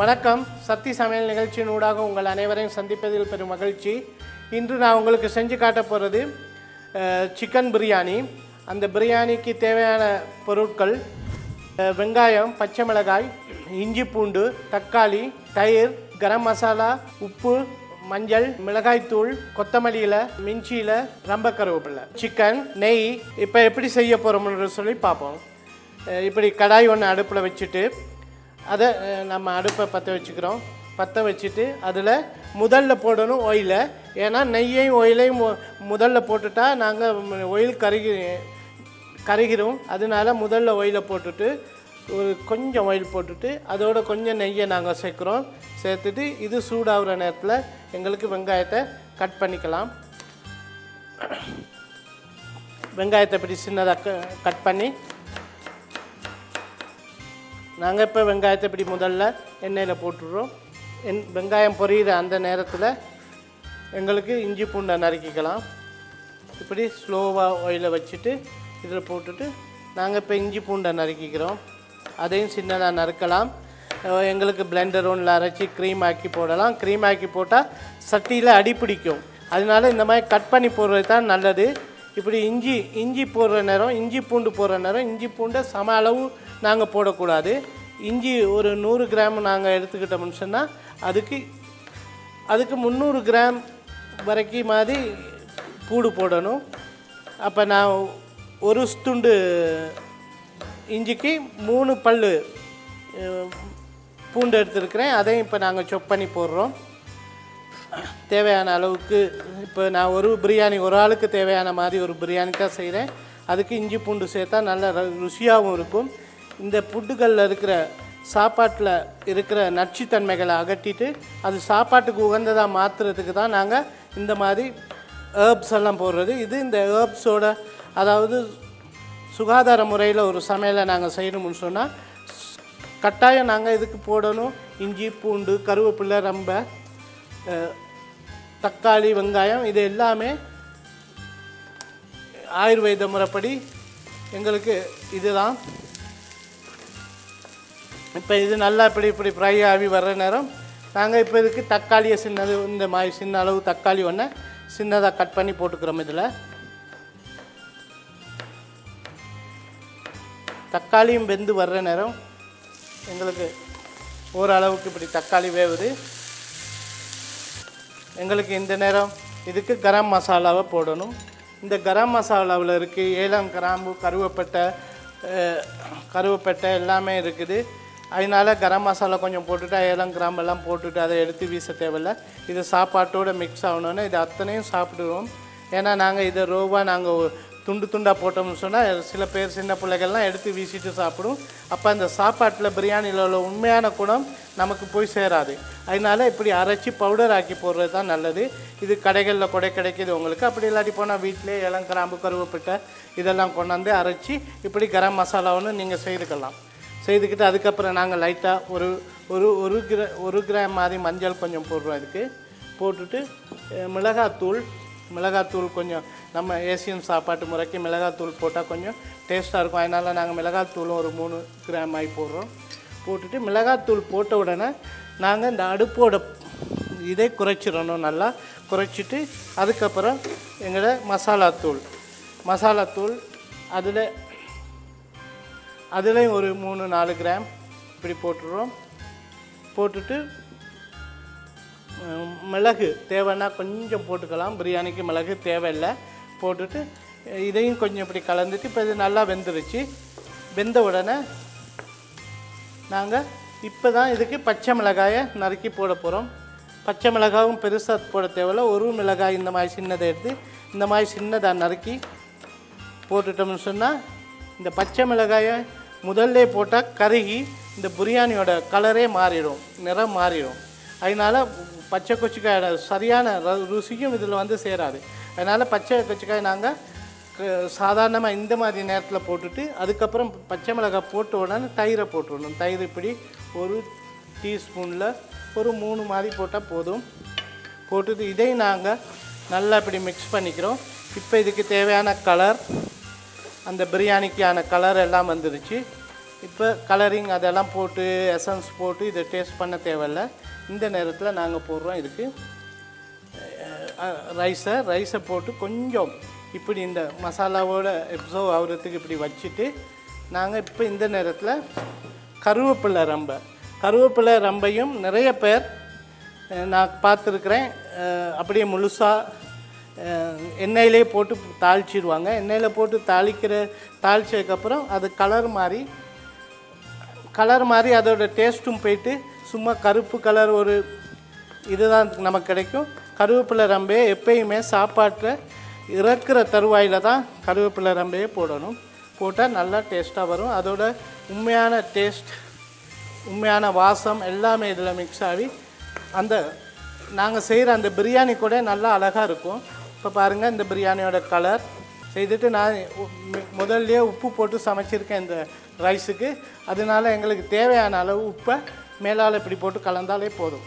வணக்கம் சக்தி சமையல் நிகழ்ச்சியின் ஊடாக உங்கள் அனைவரையும் சந்திப்பதில் பெரும் மகிழ்ச்சி இன்று நான் உங்களுக்கு செஞ்சு காட்ட போகிறது சிக்கன் பிரியாணி அந்த பிரியாணிக்கு தேவையான பொருட்கள் அஹ், வெங்காயம் பச்சை மிளகாய் இஞ்சி பூண்டு தக்காளி தயிர் கரம் மசாலா உப்பு மஞ்சள் மிளகாய்த்தூள் கொத்தமல்லி இலை மிஞ்சி இலை ரம்ப கருவேப்பிலை சிக்கன் நெய் இப்போ எப்படி செய்ய போகிறோம்னு சொல்லி பார்ப்போம் அஹ், இப்படி கடாய் ஒன்று அடுப்பில் வச்சுட்டு அதை அஹ், நம்ம அடுப்பை பற்ற வச்சுக்கிறோம் பற்ற வச்சுட்டு அதில் முதல்ல போடணும் ஒயிலை ஏன்னா நெய்யையும் ஒயிலையும் மு- முதல்ல போட்டுட்டா நாங்கள் ஒயில் கருகி கருகிரும் அதனால முதல்ல ஒயிலை போட்டுட்டு ஒரு கொஞ்சம் ஒயில் போட்டுட்டு அதோட கொஞ்சம் நெய்யை நாங்கள் சேர்க்குறோம் சேர்த்துட்டு இது சூடாகிற நேரத்தில் எங்களுக்கு வெங்காயத்தை கட் பண்ணிக்கலாம் வெங்காயத்தை இப்படி சின்னதாக கட் பண்ணி நாங்கள் இப்போ வெங்காயத்தை இப்படி முதல்ல எண்ணெயில் போட்டுடுறோம் என் வெங்காயம் பொரியிற அந்த நேரத்தில் எங்களுக்கு இஞ்சி பூண்டை நறுக்கிக்கலாம் இப்படி ஸ்லோவாக ஒயில வச்சுட்டு இதில் போட்டுட்டு நாங்கள் இப்போ இஞ்சி பூண்டை நறுக்கிக்கிறோம் அதையும் சின்னதாக நறுக்கலாம் அஹ் எங்களுக்கு பிளெண்டர் ஒன்றில் அரைச்சி க்ரீம் ஆக்கி போடலாம் க்ரீம் ஆக்கி போட்டால் சட்டியில் அடி பிடிக்கும் அதனால இந்த மாதிரி கட் பண்ணி போடுறது தான் நல்லது இப்படி இஞ்சி இஞ்சி போடுற நேரம் இஞ்சி பூண்டு போடுற நேரம் இஞ்சி பூண்டை சம அளவு நாங்கள் போடக்கூடாது இஞ்சி ஒரு நூறு கிராம் நாங்கள் எடுத்துக்கிட்டோம்னு சொன்னால் அதுக்கு அதுக்கு முந்நூறு கிராம் வரைக்கும் மாதிரி பூடு போடணும் அப்போ நான் ஒரு துண்டு இஞ்சிக்கு மூணு பல் பூண்டு எடுத்துருக்கிறேன் அதையும் இப்போ நாங்கள் சொப் பண்ணி போடுறோம் தேவையான அளவுக்கு இப்போ நான் ஒரு பிரியாணி ஒரு ஆளுக்கு தேவையான மாதிரி ஒரு பிரியாணி தான் செய்கிறேன் அதுக்கு இஞ்சி பூண்டு சேர்த்தா நல்ல ர- ருசியாகவும் இருக்கும் இந்த புட்டுகளில் இருக்கிற சாப்பாட்டில் இருக்கிற நச்சுத்தன்மைகளை அகற்றிட்டு அது சாப்பாட்டுக்கு உகந்ததாக மாற்றுறதுக்கு தான் நாங்கள் இந்த மாதிரி ஏர்ப்ஸ் எல்லாம் போடுறது இது இந்த ஏர்ப்ஸோட அதாவது சுகாதார முறையில் ஒரு சமையலை நாங்கள் செய்யணும்னு சொன்னால் கட்டாயம் நாங்கள் இதுக்கு போடணும் இஞ்சி பூண்டு கருவேப்பிலை ரொம்ப அஹ், தக்காளி வெங்காயம் இது எல்லாமே ஆயுர்வேத முறைப்படி எங்களுக்கு இதுதான் இப்போ இது நல்லா இப்படி இப்படி ஃப்ரை ஆகி வர்ற நேரம் நாங்கள் இப்போ இதுக்கு தக்காளியை சின்னது இந்த மாதிரி சின்ன அளவு தக்காளி ஒன்று சின்னதாக கட் பண்ணி போட்டுக்கிறோம் இதில் தக்காளியும் வெந்து வர்ற நேரம் எங்களுக்கு ஓரளவுக்கு இப்படி தக்காளி வேவுது எங்களுக்கு இந்த நேரம் இதுக்கு கரம் மசாலாவை போடணும் இந்த கரம் மசாலாவில் இருக்குது ஏலம் கிராம்பு கருவேப்பட்டை அஹ், கருவேப்பட்டை எல்லாமே இருக்குது அதனால கரம் மசாலா கொஞ்சம் போட்டுட்டு ஏலம் கிராம்பெல்லாம் போட்டுட்டு அதை எடுத்து வீச தேவையில்ல இது சாப்பாட்டோட மிக்ஸ் ஆகணுன்னு இது அத்தனையும் சாப்பிடுவோம் ஏன்னா நாங்கள் இதை ரோவாக நாங்கள் துண்டு துண்டாக போட்டோம்னு சொன்னால் சில பேர் சின்ன பிள்ளைகள்லாம் எடுத்து வீசிட்டு சாப்பிடும் அப்போ அந்த சாப்பாட்டில் பிரியாணியில் உள்ள உண்மையான குணம் நமக்கு போய் சேராது அதனால இப்படி அரைச்சி பவுடர் ஆக்கி போடுறது தான் நல்லது இது கடைகளில் கொடை கிடைக்கிது உங்களுக்கு அப்படி இல்லாட்டி போனால் வீட்டிலே இளங்கிராம்பு கருவேப்பிட்டை இதெல்லாம் கொண்டாந்து அரைச்சி இப்படி கரம் மசாலாವನ್ನು நீங்கள் செய்துக்கலாம் செய்துக்கிட்டு அதுக்கப்புறம் நாங்கள் லைட்டாக ஒரு ஒரு ஒரு கிரா ஒரு கிராம் மாதிரி மஞ்சள் கொஞ்சம் போடுறோம் இதுக்கு போட்டுட்டு அஹ், மிளகாத்தூள் மிளகாத்தூள் கொஞ்சம் நம்ம ஏசியன் சாப்பாட்டு முறைக்கு மிளகாத்தூள் போட்டால் கொஞ்சம் டேஸ்ட்டாக இருக்கும் அதனால் நாங்கள் மிளகாத்தூளும் ஒரு மூணு கிராம் ஆகி போடுறோம் போட்டுட்டு மிளகாத்தூள் போட்ட உடனே நாங்கள் இந்த அடுப்போட இதை குறைச்சிடணும் நல்லா குறைச்சிட்டு அதுக்கப்புறம் எங்களோட மசாலாத்தூள் மசாலாத்தூள் அதில் அதுலேயும் ஒரு மூணு நாலு கிராம் இப்படி போட்டுடுறோம் போட்டுட்டு உம், மிளகு தேவைன்னா கொஞ்சம் போட்டுக்கலாம் பிரியாணிக்கு மிளகு தேவையில்லை போட்டுட்டு அஹ், இதையும் கொஞ்சம் இப்படி கலந்துட்டு இப்போ இது நல்லா வெந்துருச்சு வெந்த உடனே நாங்கள் இப்போ தான் இதுக்கு பச்சை மிளகாயை நறுக்கி போட போகிறோம் பச்சை மிளகாவும் பெருசாக போட தேவையில்ல ஒரு மிளகாய் இந்த மாதிரி சின்னதை எடுத்து இந்த மாதிரி சின்னதாக நறுக்கி போட்டுட்டோம்னு சொன்னால் இந்த பச்சை மிளகாயை முதல்ல போட்டால் கருகி இந்த பிரியாணியோட கலரே மாறிடும் நிறம் மாறிடும் அதனால் பச்சை கொச்சிக்காயோட சரியான ர- ருசியும் இதில் வந்து சேராது அதனால் பச்சை கொச்சிக்காய் நாங்கள் சாதாரணமாக இந்த மாதிரி நேரத்தில் போட்டுட்டு அதுக்கப்புறம் பச்சை மிளகாய் போட்ட உடனே தயிரை போட்டுடணும் தயிர் இப்படி ஒரு டீஸ்பூனில் ஒரு மூணு மாதிரி போட்டால் போதும் போட்டுட்டு இதையும் நாங்கள் நல்லா இப்படி மிக்ஸ் பண்ணிக்கிறோம் இப்போ இதுக்கு தேவையான கலர் அந்த பிரியாணிக்கான கலர் எல்லாம் வந்துருச்சு இப்போ கலரிங் அதெல்லாம் போட்டு எசன்ஸ் போட்டு இதை டேஸ்ட் பண்ண தேவையில்ல இந்த நேரத்தில் நாங்கள் போடுறோம் இதுக்கு ரைஸை ரைஸை போட்டு கொஞ்சம் இப்படி இந்த மசாலாவோட எப்சர்வ் ஆகுறதுக்கு இப்படி வச்சுட்டு நாங்கள் இப்போ இந்த நேரத்தில் கருவேப்பிலை ரம்பை கருவேப்பிலை ரம்பையும் நிறைய பேர் அஹ், நான் பார்த்துருக்குறேன் அஹ், அப்படியே முழுசாக எண்ணெயிலே போட்டு தாளிச்சிடுவாங்க எண்ணெயில் போட்டு தாளிக்கிற தாளிச்சதுக்கப்புறம் அது கலர் மாதிரி கலர் மாதிரி அதோட டேஸ்ட்டும் போயிட்டு சும்மா கருப்பு கலர் ஒரு இதுதான் நமக்கு கிடைக்கும் கருவேப்பிலை ரம்பையை எப்பயுமே சாப்பாட்டில் இறக்குற தருவாயில் தான் கருவேப்பிலை ரம்பையை போடணும் போட்டால் நல்லா டேஸ்ட்டாக வரும் அதோட உண்மையான டேஸ்ட் உண்மையான வாசம் எல்லாமே இதில் மிக்ஸ் ஆகி அந்த நாங்கள் செய்கிற அந்த பிரியாணி கூட நல்லா அழகாக இருக்கும் இப்போ பாருங்கள் இந்த பிரியாணியோட கலர் செய்துட்டு நான் உ- மு- முதல்லயே உப்பு போட்டு சமைச்சிருக்கேன் இந்த ரைஸுக்கு அதனால எங்களுக்கு தேவையான அளவு உப்பை மேலால் இப்படி போட்டு கலந்தாலே போதும்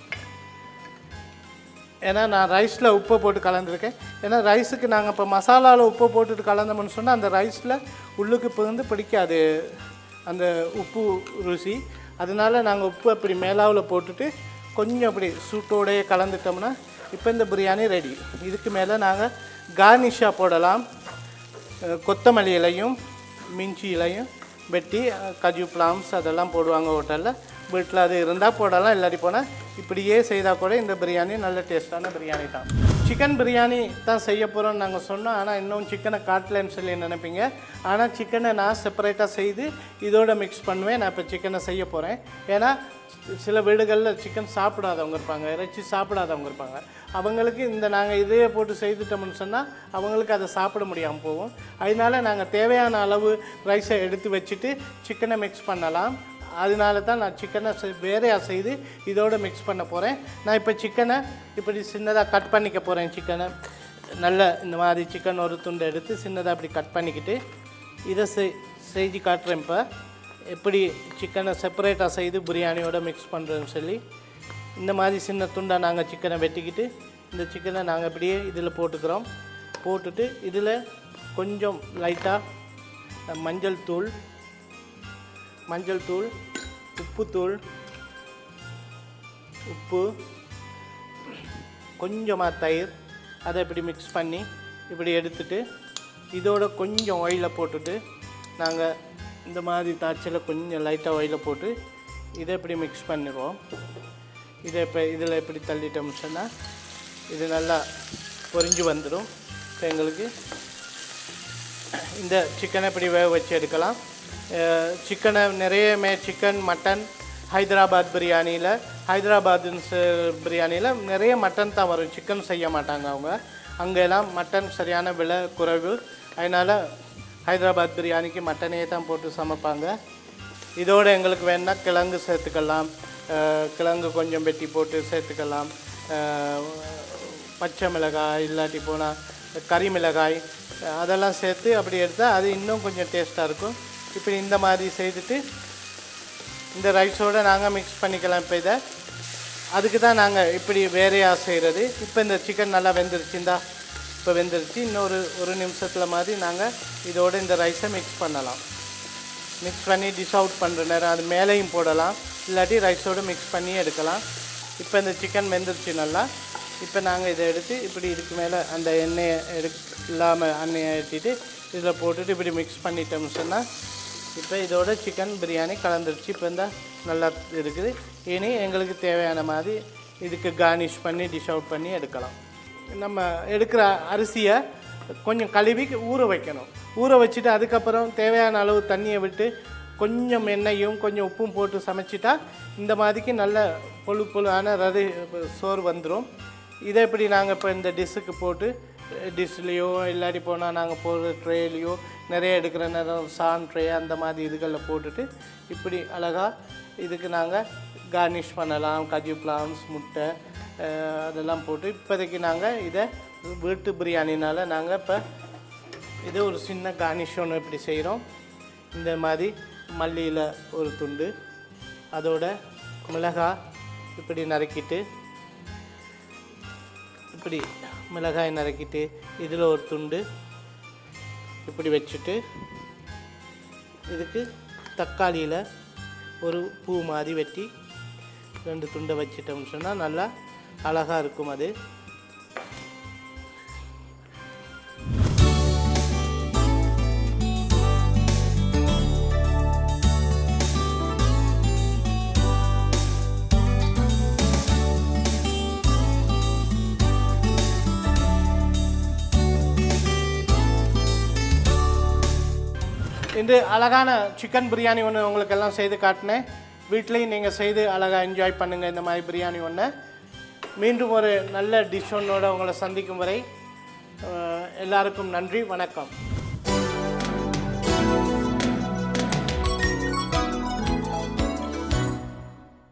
ஏன்னா நான் ரைஸில் உப்பை போட்டு கலந்துருக்கேன் ஏன்னா ரைஸுக்கு நாங்கள் இப்போ மசாலாவில் உப்பை போட்டுட்டு கலந்தோம்னு சொன்னால் அந்த ரைஸில் உள்ளுக்கு புகுந்து பிடிக்காது அந்த உப்பு ருசி அதனால நாங்கள் உப்பு அப்படி மேலாவில் போட்டுட்டு கொஞ்சம் அப்படி சூட்டோடையே கலந்துட்டோம்னா இப்போ இந்த பிரியாணி ரெடி இதுக்கு மேலே நாங்கள் கார்னிஷாக போடலாம் அஹ் கொத்தமல்லி இலையும் மிஞ்சி இலையும் வெட்டி அஹ் கஜு பிளாம்ஸ் அதெல்லாம் போடுவாங்க ஹோட்டலில் வீட்டில் அது இருந்தால் போடலாம் இல்லாட்டி போனால் இப்படியே செய்தால் கூட இந்த பிரியாணி நல்ல டேஸ்ட்டான பிரியாணி தான் சிக்கன் பிரியாணி தான் செய்ய போகிறோம்னு நாங்கள் சொன்னோம் ஆனால் இன்னும் சிக்கனை காட்டலன்னு சொல்லி நினைப்பீங்க ஆனால் சிக்கனை நான் செப்பரேட்டாக செய்து இதோட மிக்ஸ் பண்ணுவேன் நான் இப்போ சிக்கனை செய்ய போகிறேன் ஏன்னா சில வீடுகளில் சிக்கன் சாப்பிடாதவங்க இருப்பாங்க இறைச்சி சாப்பிடாதவங்க இருப்பாங்க அவங்களுக்கு இந்த நாங்கள் இதையே போட்டு செய்துட்டோம்னு சொன்னால் அவங்களுக்கு அதை சாப்பிட முடியாமல் போகும் அதனால நாங்கள் தேவையான அளவு ரைஸை எடுத்து வச்சுட்டு சிக்கனை மிக்ஸ் பண்ணலாம் அதனால தான் நான் சிக்கனை வேறையாக செய்து இதோட மிக்ஸ் பண்ண போகிறேன் நான் இப்போ சிக்கனை இப்படி சின்னதாக கட் பண்ணிக்க போகிறேன் சிக்கனை நல்ல இந்த மாதிரி சிக்கன் ஒரு துண்டு எடுத்து சின்னதாக இப்படி கட் பண்ணிக்கிட்டு இதை செய் செஞ்சு காட்டுறேன் இப்போ எப்படி சிக்கனை செப்பரேட்டாக செய்து பிரியாணியோட மிக்ஸ் பண்ணுறேன்னு சொல்லி இந்த மாதிரி சின்ன துண்டாக நாங்கள் சிக்கனை வெட்டிக்கிட்டு இந்த சிக்கனை நாங்கள் இப்படியே இதில் போட்டுக்கிறோம் போட்டுட்டு இதில் கொஞ்சம் லைட்டாக மஞ்சள் தூள் மஞ்சள் தூள் உப்புத்தூள் உப்பு கொஞ்சமாக தயிர் அதை இப்படி மிக்ஸ் பண்ணி இப்படி எடுத்துட்டு இதோட கொஞ்சம் ஆயிலை போட்டுட்டு நாங்கள் இந்த மாதிரி தாய்ச்சல கொஞ்சம் லைட்டாக ஆயிலை போட்டு இதை இப்படி மிக்ஸ் பண்ணிடுவோம் இதை இப்போ இதில் இப்படி தள்ளிட்டோம்னு சொன்னால் இது நல்லா பொரிஞ்சு வந்துடும் இப்போ எங்களுக்கு இந்த சிக்கனை இப்படி வேக வச்சு எடுக்கலாம் அஹ் சிக்கனை நிறைய மே சிக்கன் மட்டன் ஹைதராபாத் பிரியாணியில் ஹைதராபாத் பிரியாணியில் நிறைய மட்டன் தான் வரும் சிக்கன் செய்ய மாட்டாங்க அவங்க அங்கெல்லாம் மட்டன் சரியான விலை குறைவு அதனால் ஹைதராபாத் பிரியாணிக்கு மட்டனே தான் போட்டு சமைப்பாங்க இதோட எங்களுக்கு வேணா கிழங்கு சேர்த்துக்கலாம் அஹ் கிழங்கு கொஞ்சம் வெட்டி போட்டு சேர்த்துக்கலாம் அஹ் பச்சை மிளகாய் இல்லாட்டி போனால் கறி மிளகாய் அஹ் அதெல்லாம் சேர்த்து அப்படி எடுத்தால் அது இன்னும் கொஞ்சம் டேஸ்ட்டாக இருக்கும் இப்படி இந்த மாதிரி செய்துட்டு இந்த ரைஸோடு நாங்கள் மிக்ஸ் பண்ணிக்கலாம் இப்போ இதை அதுக்கு தான் நாங்கள் இப்படி வேறையாக செய்கிறது இப்போ இந்த சிக்கன் நல்லா வெந்துருச்சுந்தா இப்போ வெந்துருச்சு இன்னொரு ஒரு நிமிஷத்தில் மாதிரி நாங்கள் இதோட இந்த ரைஸை மிக்ஸ் பண்ணலாம் மிக்ஸ் பண்ணி டிஷ் அவுட் பண்ணுற நேரம் அது மேலேயும் போடலாம் இல்லாட்டி ரைஸோடு மிக்ஸ் பண்ணி எடுக்கலாம் இப்போ இந்த சிக்கன் வெந்துருச்சு நல்லா இப்போ நாங்கள் இதை எடுத்து இப்படி இதுக்கு மேலே அந்த எண்ணெயை எடு இல்லாமல் எண்ணெயை ஏற்றிட்டு இதில் போட்டுட்டு இப்படி மிக்ஸ் பண்ணிட்டோம்னு சொன்னால் இப்போ இதோட சிக்கன் பிரியாணி கலந்துருச்சு இப்போ இந்த நல்லா இருக்குது இனி எங்களுக்கு தேவையான மாதிரி இதுக்கு கார்னிஷ் பண்ணி டிஷ் அவுட் பண்ணி எடுக்கலாம் நம்ம எடுக்கிற அரிசியை கொஞ்சம் கழுவி ஊற வைக்கணும் ஊற வச்சுட்டு அதுக்கப்புறம் தேவையான அளவு தண்ணியை விட்டு கொஞ்சம் எண்ணெயும் கொஞ்சம் உப்பும் போட்டு சமைச்சிட்டா இந்த மாதிரிக்கு நல்ல பொழு பொழுவான ரது சோறு வந்துடும் இதை இப்படி நாங்கள் இப்போ இந்த டிஷ்ஷுக்கு போட்டு டிஷ்லேயோ இல்லாட்டி போனால் நாங்கள் போடுற ட்ரேலையோ நிறைய எடுக்கிற நேரம் சான் ட்ரே அந்த மாதிரி இதுகளில் போட்டுட்டு இப்படி அழகாக இதுக்கு நாங்கள் கார்னிஷ் பண்ணலாம் கஜு பிளாம்ஸ் முட்டை அஹ், அதெல்லாம் போட்டு இப்போதைக்கு நாங்கள் இதை வீட்டு பிரியாணினால் நாங்கள் இப்போ இது ஒரு சின்ன கார்னிஷ் ஒன்று இப்படி செய்கிறோம் இந்த மாதிரி மல்லியில் ஒரு துண்டு அதோட மிளகாய் இப்படி நறுக்கிட்டு இப்படி மிளகாய் நறுக்கிட்டு இதில் ஒரு துண்டு இப்படி வச்சுட்டு இதுக்கு தக்காளியில் ஒரு பூ மாதிரி வெட்டி ரெண்டு துண்டை வச்சிட்டோம்னு சொன்னால் நல்லா அழகாக இருக்கும் அது இன்று அழகான சிக்கன் பிரியாணி ஒன்று உங்களுக்கு எல்லாம் செய்து காட்டினேன் வீட்லேயும் நீங்கள் செய்து அழகாக என்ஜாய் பண்ணுங்கள் இந்த மாதிரி பிரியாணி ஒன்று மீண்டும் ஒரு நல்ல டிஷ் ஒன்னோட உங்களை சந்திக்கும் வரை அஹ், எல்லாருக்கும் நன்றி வணக்கம்